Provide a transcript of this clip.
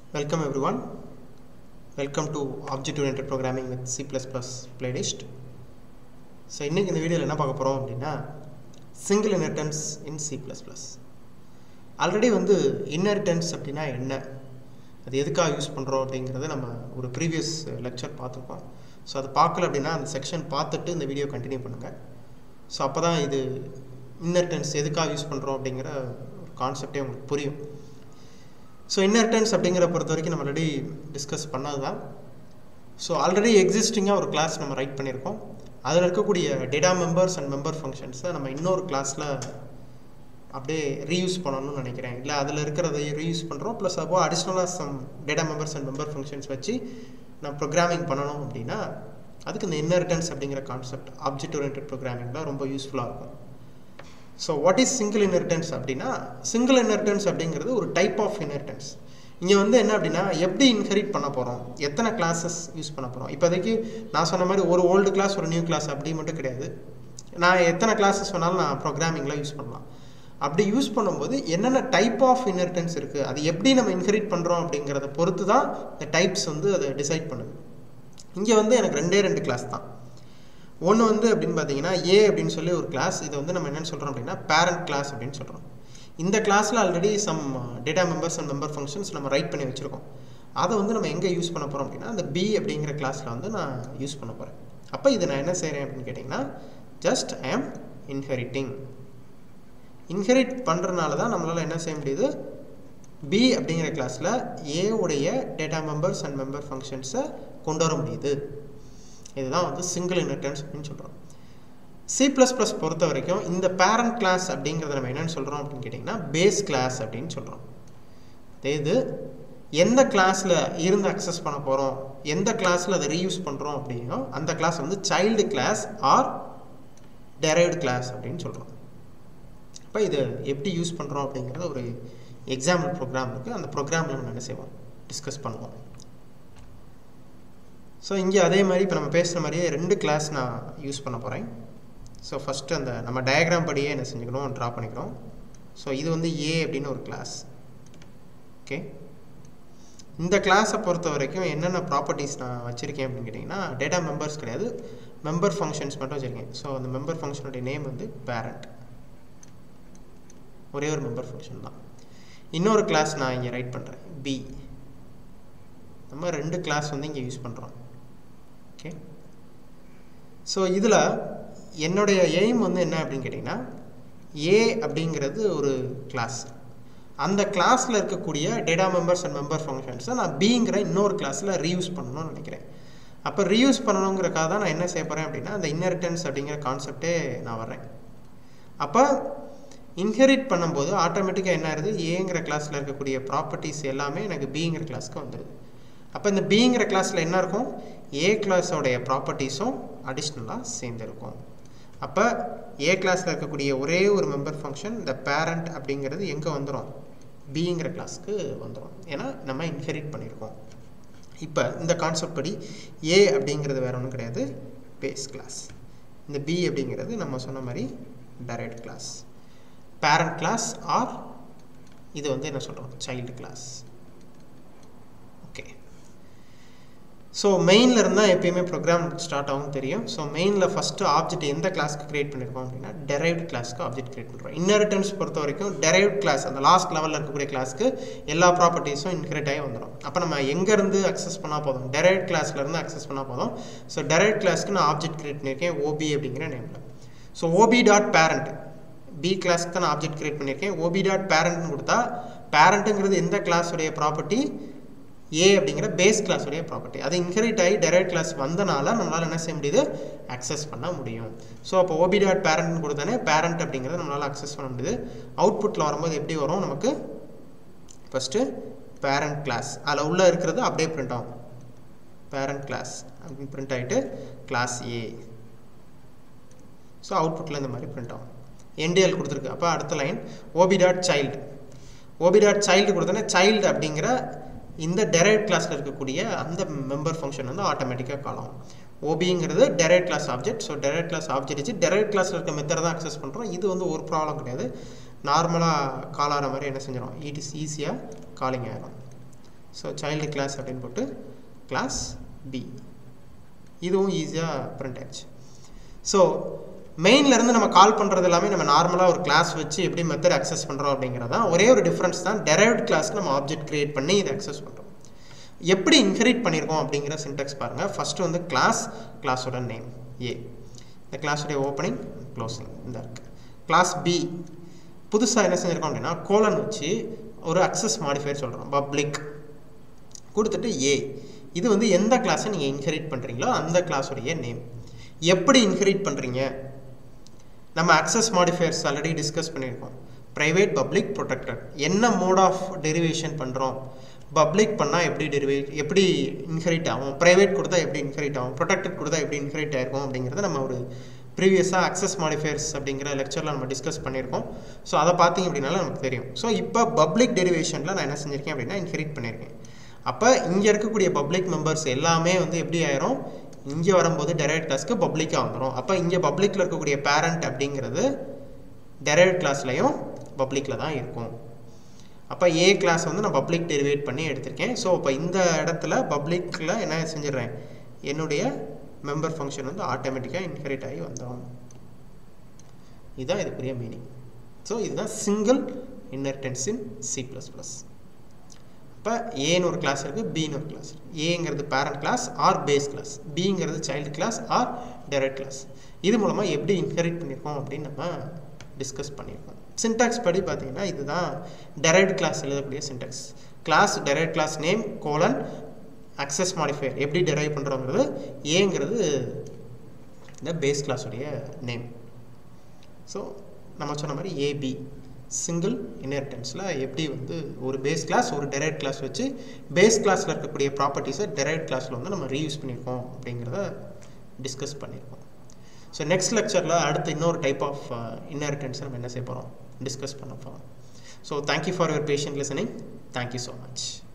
Welcome everyone. Welcome to Object Oriented Programming with C++ playlist. So இன்றைக்கி இந்த வீடியோவில் என்ன பார்க்க போகிறோம் அப்படின்னா single inheritance in C plus plus already வந்து இன்ஹெரிட்டன்ஸ் அப்படின்னா என்ன அது எதுக்காக யூஸ் பண்ணுறோம் அப்படிங்கிறத நம்ம ஒரு ப்ரீவியஸ் லெக்சர் பார்த்துருக்கோம் ஸோ அது பார்க்கல அப்படின்னா அந்த செக்ஷன் பார்த்துட்டு இந்த வீடியோ கண்டினியூ பண்ணுங்கள் ஸோ அப்போ தான் இது இன்னர்டன்ஸ் எதுக்காக யூஸ் பண்ணுறோம் அப்படிங்கிற ஒரு கான்செப்டே உங்களுக்கு புரியும் ஸோ இன்னர்டன்ஸ் அப்படிங்கிற பொறுத்த வரைக்கும் நம்ம ஆல்ரெடி டிஸ்கஸ் பண்ணது தான் ஸோ ஆல்ரெடி எக்ஸிஸ்டிங்காக ஒரு கிளாஸ் நம்ம ரைட் பண்ணியிருக்கோம் அதில் இருக்கக்கூடிய டேட்டா மெம்பர்ஸ் அண்ட் மெம்பர் ஃபங்க்ஷன்ஸை நம்ம இன்னொரு கிளாஸில் அப்படியே ரீயூஸ் பண்ணணும்னு நினைக்கிறேன் இல்லை அதில் இருக்கிறத ரீயூஸ் பண்ணுறோம் ப்ளஸ் அப்போ அடிஷ்னலாக some data members and member functions வச்சு நம்ம ப்ரோக்ராமிங் பண்ணணும் அப்படின்னா அதுக்கு இந்த இன்னர்டன்ஸ் அப்படிங்கிற கான்செப்ட் ஆப்ஜெக்ட் ஓரியன்ட் ப்ரோக்ராமிங்கில் ரொம்ப யூஸ்ஃபுல்லாக இருக்கும் so what is single inheritance அப்படின்னா சிங்கிள் இன்ஹெரிட்டன்ஸ் அப்படிங்கிறது ஒரு டைப் ஆஃப் இன்ஹெரிட்டன்ஸ் இங்கே வந்து என்ன அப்படின்னா எப்படி இன்ஹெரிட் பண்ண போகிறோம் எத்தனை கிளாஸஸ் யூஸ் பண்ண போகிறோம் இப்போதைக்கு நான் சொன்ன மாதிரி ஒரு ஓல்டு கிளாஸ் ஒரு நியூ கிளாஸ் அப்படி மட்டும் கிடையாது நான் எத்தனை கிளாஸஸ் வேணாலும் நான் ப்ரோக்ராமிங்கில் யூஸ் பண்ணலாம் அப்படி யூஸ் பண்ணும்போது என்னென்ன டைப் ஆஃப் இன்ஹெரிட்டன்ஸ் இருக்குது அது எப்படி நம்ம இன்ஹெரிட் பண்ணுறோம் அப்படிங்கிறத பொறுத்து தான் இந்த டைப்ஸ் வந்து அதை டிசைட் பண்ணுது இங்கே வந்து எனக்கு ரெண்டே ரெண்டு கிளாஸ் தான் ஒன்று வந்து அப்படின்னு பார்த்தீங்கன்னா ஏ அப்படின்னு சொல்லி ஒரு கிளாஸ் இதை வந்து நம்ம என்னென்னு சொல்கிறோம் அப்படின்னா பேரண்ட் கிளாஸ் அப்படின்னு சொல்கிறோம் இந்த கிளாஸில் already some data members and member functions நம்ம ரைட் பண்ணி வச்சுருக்கோம் அதை வந்து நம்ம எங்கே யூஸ் பண்ண போகிறோம் அப்படின்னா அந்த பி அப்படிங்கிற கிளாஸில் வந்து நான் யூஸ் பண்ண போகிறேன் அப்போ இது நான் என்ன செய்கிறேன் அப்படின்னு கேட்டிங்கன்னா ஜஸ்ட் ஐ ஆம் இன்ஹெரிட்டிங் இன்ஹெரிட் பண்ணுறதுனால தான் நம்மளால் என்ன செய்ய முடியுது பி அப்படிங்கிற கிளாஸில் ஏ உடைய டேட்டா மெம்பர்ஸ் அண்ட் மெம்பர் ஃபங்க்ஷன்ஸை கொண்டு வர முடியுது இதுதான் வந்து சிங்கிள் இன்ஹெரிட்டன்ஸ் அப்படின்னு சொல்கிறோம் சி ப்ளஸ் ப்ளஸ் பொறுத்த வரைக்கும் இந்த பேரண்ட் கிளாஸ் அப்படிங்கிறத நம்ம என்னென்னு சொல்கிறோம் அப்படின்னு கேட்டிங்கன்னா பேஸ் கிளாஸ் அப்படின்னு சொல்கிறோம் இது எந்த கிளாஸில் இருந்து அக்சஸ் பண்ண போகிறோம் எந்த கிளாஸில் அதை ரீயூஸ் பண்ணுறோம் அப்படின்னோ அந்த கிளாஸ் வந்து child class or derived class அப்படின்னு சொல்கிறோம் அப்போ இது எப்படி யூஸ் பண்ணுறோம் அப்படிங்கிறது ஒரு எக்ஸாம்பிள் ப்ரோக்ராம் இருக்குது அந்த ப்ரோக்ராமில் நம்ம என்ன செய்வோம் டிஸ்கஸ் பண்ணுவோம் ஸோ இங்கே அதே மாதிரி இப்போ நம்ம பேசுகிற மாதிரியே ரெண்டு கிளாஸ் நான் யூஸ் பண்ண போகிறேன் ஸோ ஃபஸ்ட்டு அந்த நம்ம டயக்ராம் படியே என்ன செஞ்சுக்கணும் ட்ரா பண்ணிக்கிறோம் ஸோ இது வந்து ஏ அப்படின்னு ஒரு கிளாஸ் ஓகே இந்த கிளாஸை பொறுத்த வரைக்கும் என்னென்ன ப்ராப்பர்ட்டிஸ் நான் வச்சுருக்கேன் அப்படின்னு கேட்டிங்கன்னா டேட்டா மெம்பர்ஸ் கிடையாது மெம்பர் ஃபங்க்ஷன்ஸ் மட்டும் வச்சுருக்கேன் ஸோ அந்த மெம்பர் ஃபங்க்ஷனுடைய நேம் வந்து பேரண்ட் ஒரே ஒரு மெம்பர் ஃபங்க்ஷன் தான் இன்னொரு கிளாஸ் நான் இங்கே ரைட் பண்ணுறேன் பி நம்ம ரெண்டு கிளாஸ் வந்து இங்கே யூஸ் பண்ணுறோம் ஓகே ஸோ இதில் என்னுடைய எய்ம் வந்து என்ன அப்படின்னு கேட்டிங்கன்னா ஏ அப்படிங்கிறது ஒரு கிளாஸ் அந்த கிளாஸில் இருக்கக்கூடிய டேட்டா மெம்பர்ஸ் அண்ட் மெம்பர் ஃபங்க்ஷன்ஸை நான் பிங்கிற இன்னொரு கிளாஸில் ரீயூஸ் பண்ணணும்னு நினைக்கிறேன் அப்போ ரீயூஸ் பண்ணணுங்கிறக்காக தான் நான் என்ன செய்ய போகிறேன் அப்படின்னா அந்த இன்னரிட்டன்ஸ் அப்படிங்கிற கான்செப்டே நான் வரேன் அப்போ இன்ஹெரிட் பண்ணும்போது ஆட்டோமேட்டிக்காக என்ன ஆகுது ஏங்கிற கிளாஸில் இருக்கக்கூடிய ப்ராப்பர்ட்டிஸ் எல்லாமே எனக்கு பிங்கிற கிளாஸ்க்கு வந்துடுது அப்போ இந்த பிங்கிற கிளாஸில் என்ன இருக்கும் ஏ கிளாஸோடைய ப்ராப்பர்ட்டிஸும் அடிஷ்னலாக சேர்ந்துருக்கும் அப்போ ஏ கிளாஸில் இருக்கக்கூடிய ஒரே ஒரு மெம்பர் ஃபங்க்ஷன் இந்த பேரண்ட் அப்படிங்கிறது எங்கே வந்துடும் பிங்கிற கிளாஸ்க்கு வந்துடும் ஏன்னா நம்ம இன்ஹெரிட் பண்ணியிருக்கோம் இப்போ இந்த கான்செப்ட் படி ஏ அப்படிங்கிறது வேற ஒன்றும் கிடையாது பேஸ் கிளாஸ் இந்த பி அப்படிங்கிறது நம்ம சொன்ன மாதிரி direct class parent class or இது வந்து என்ன சொல்கிறோம் சைல்டு கிளாஸ் ஓகே ஸோ மெயினில் இருந்தால் எப்பயுமே ப்ரோக்ராம் ஸ்டார்ட் ஆகும் தெரியும் ஸோ மெயினில் ஃபஸ்ட்டு ஆப்ஜெக்ட் எந்த கிளாஸ்க்கு க்ரியேட் பண்ணியிருக்கோம் அப்படின்னா டெரைவ்ட் கிளாஸ்க்கு ஆப்ஜெக்ட் க்ரியேட் பண்ணுறோம் இன்னரிட்டன்ஸ் பொறுத்த வரைக்கும் டெரைவ்ட் கிளாஸ் அந்த லாஸ்ட் லெவலில் இருக்கக்கூடிய கிளாஸ்க்கு எல்லா ப்ராப்பர்ட்டிஸும் இன்க்ரியேட் ஆகி வந்துடும் அப்போ நம்ம எங்கேருந்து அக்சஸ் பண்ணால் போதும் டெரைவ்ட் கிளாஸ்லேருந்து அக்சஸ் பண்ணால் போதும் ஸோ டெரைவ்ட் கிளாஸ்க்கு நான் ஆப்ஜெக்ட் க்ரியேட் பண்ணியிருக்கேன் ஓபி அப்படிங்கிற நேமில் so ob dot parent B கிளாஸ்க்கு தான் நான் ஆப்ஜெக்ட் க்ரியேட் பண்ணியிருக்கேன் ஓபி டாட் பேரண்ட்னு கொடுத்தா பேரண்ட்டுங்கிறது எந்த கிளாஸுடைய ப்ராப்பர்ட்டி ஏ அப்படிங்கிற பேஸ் கிளாஸுடைய ப்ராப்பர்ட்டி அது இன்ஹெரிட் ஆகி டெரைட் கிளாஸ் வந்தனால நம்மளால் என்ன செய்ய முடியுது அக்சஸ் பண்ண முடியும் ஸோ அப்போ ஓபி டாட் பேரண்ட்னு கொடுத்தானே பேரண்ட் அப்படிங்கிறத நம்மளால் அக்சஸ் பண்ண முடியுது அவுட்புட்டில் வரும்போது எப்படி வரும் நமக்கு ஃபஸ்ட்டு பேரண்ட் கிளாஸ் அதில் உள்ளே இருக்கிறது அப்படியே பிரிண்ட் ஆகும் பேரண்ட் கிளாஸ் அப்படின்னு பிரிண்ட் ஆகிட்டு கிளாஸ் ஏ ஸோ அவுட்புட்டில் இந்த மாதிரி பிரிண்ட் ஆகும் என்டிஎல் கொடுத்துருக்கு அப்போ அடுத்த line ob dot child ob dot child கொடுத்தோன்னே சைல்டு அப்படிங்கிற இந்த டெரைட் கிளாஸில் இருக்கக்கூடிய அந்த மெம்பர் ஃபங்க்ஷன் வந்து ஆட்டோமேட்டிக்காக கால் ஆகும் ஓபிங்கிறது derived class object so derived class object வச்சு டெரைட் கிளாஸில் இருக்க மெத்தட் தான் அக்சஸ் பண்ணுறோம் இது வந்து ஒரு ப்ராப்ளம் கிடையாது நார்மலாக கால் ஆகிற மாதிரி என்ன செஞ்சிடும் இட் இஸ் ஈஸியாக காலிங் ஆகிடும் ஸோ சைல்டு கிளாஸ் அப்படின்னு போட்டு கிளாஸ் பி இதுவும் ஈஸியாக பிரிண்ட் ஆயிடுச்சு ஸோ மெயின்லேருந்து நம்ம கால் பண்ணுறது எல்லாமே நம்ம நார்மலாக ஒரு கிளாஸ் வச்சு எப்படி மெத்தட் அக்சஸ் பண்ணுறோம் அப்படிங்கிறது தான் ஒரே ஒரு டிஃப்ரென்ஸ் தான் டெரைவ்ட் கிளாஸ்க்கு நம்ம ஆப்ஜெக்ட் க்ரியேட் பண்ணி இதை அக்சஸ் பண்ணுறோம் எப்படி இன்ஹெரிட் பண்ணியிருக்கோம் அப்படிங்கிற சின்டெக்ஸ் பாருங்கள் ஃபஸ்ட்டு வந்து கிளாஸ் கிளாஸோட நேம் ஏ இந்த கிளாஸுடைய ஓப்பனிங் க்ளோசிங் இந்த இருக்குது கிளாஸ் பி புதுசாக என்ன செஞ்சுருக்கோம் அப்படின்னா கோலன் வச்சு ஒரு அக்சஸ் மாடிஃபையர் சொல்கிறோம் பப்ளிக் கொடுத்துட்டு ஏ இது வந்து எந்த கிளாஸை நீங்கள் இன்ஹெரிட் பண்ணுறீங்களோ அந்த கிளாஸுடைய நேம் எப்படி இன்ஹெரிட் பண்ணுறீங்க நம்ம அக்சஸ் மாடிஃபையர்ஸ் ஆல்ரெடி டிஸ்கஸ் பண்ணியிருக்கோம் ப்ரைவேட் பப்ளிக் ப்ரொடெக்டட் என்ன மோட் ஆஃப் டெரிவேஷன் பண்ணுறோம் பப்ளிக் பண்ணால் எப்படி டெரிவேட் எப்படி இன்ஹெரிட் ஆகும் ப்ரைவேட் கொடுத்தா எப்படி இன்ஹெரிட் ஆகும் ப்ரொடெக்டட் கொடுத்தா எப்படி இன்ஹெரிட் ஆயிருக்கும் அப்படிங்கிறத நம்ம ஒரு ப்ரீவியஸாக அக்சஸ் மாடிஃபையர்ஸ் அப்படிங்கிற லெக்சரில் நம்ம டிஸ்கஸ் பண்ணியிருக்கோம் ஸோ அதை பார்த்தீங்க அப்படின்னாலும் நமக்கு தெரியும் ஸோ இப்போ பப்ளிக் டெரிவேஷனில் நான் என்ன செஞ்சுருக்கேன் அப்படின்னா இன்ஹெரிட் பண்ணியிருக்கேன் அப்போ இங்கே இருக்கக்கூடிய பப்ளிக் மெம்பர்ஸ் எல்லாமே வந்து எப்படி ஆயிரும் இங்கே வரும்போது டெரைவ் கிளாஸ்க்கு பப்ளிக்காக வந்துடும் அப்போ இங்கே பப்ளிக்கில் இருக்கக்கூடிய பேரண்ட் அப்படிங்கிறது டெரைவ் கிளாஸ்லையும் பப்ளிக்கில் தான் இருக்கும் அப்போ ஏ கிளாஸ் வந்து நான் பப்ளிக் டெரிவேட் பண்ணி எடுத்திருக்கேன் ஸோ இப்போ இந்த இடத்துல பப்ளிக்கில் என்ன செஞ்சிடுறேன் என்னுடைய மெம்பர் ஃபங்க்ஷன் வந்து ஆட்டோமேட்டிக்காக இன்ஹெரிட் ஆகி வந்துடும் இதுதான் இதுக்குரிய மீனிங் ஸோ இதுதான் single inheritance in C plus plus இப்போ ஏன்னு ஒரு கிளாஸ் இருக்குது பின்னு ஒரு கிளாஸ் இருக்குது ஏங்கிறது parent class or base class பிங்கிறது child class or derived class இது மூலமாக எப்படி இன்ஹெரிட் பண்ணியிருக்கோம் அப்படின்னு நம்ம டிஸ்கஸ் பண்ணியிருக்கோம் சின்டாக்ஸ் படி பார்த்தீங்கன்னா இதுதான் டெரைவ்ட் கிளாஸ் எழுதக்கூடிய syntax class derived class name colon access modifier எப்படி டெரைவ் பண்ணுறோங்கிறது ஏங்கிறது இந்த பேஸ் கிளாஸுடைய நேம் ஸோ நம்ம சொன்ன மாதிரி ஏபி சிங்கிள் இன்ஹெரிட்டன்ஸில் எப்படி வந்து ஒரு பேஸ் கிளாஸ் ஒரு டெரைவ் கிளாஸ் வச்சு பேஸ் கிளாஸில் இருக்கக்கூடிய ப்ராப்பர்ட்டிஸை டெரைவ் கிளாஸில் வந்து நம்ம ரீயூஸ் பண்ணியிருக்கோம் அப்படிங்கிறத டிஸ்கஸ் பண்ணியிருக்கோம் ஸோ நெக்ஸ்ட் லெக்சரில் அடுத்து இன்னொரு டைப் ஆஃப் இன்ஹெரிட்டன்ஸை நம்ம என்ன செய்ய போகிறோம் டிஸ்கஸ் பண்ண போகிறோம் so thank you for your patient listening thank you so much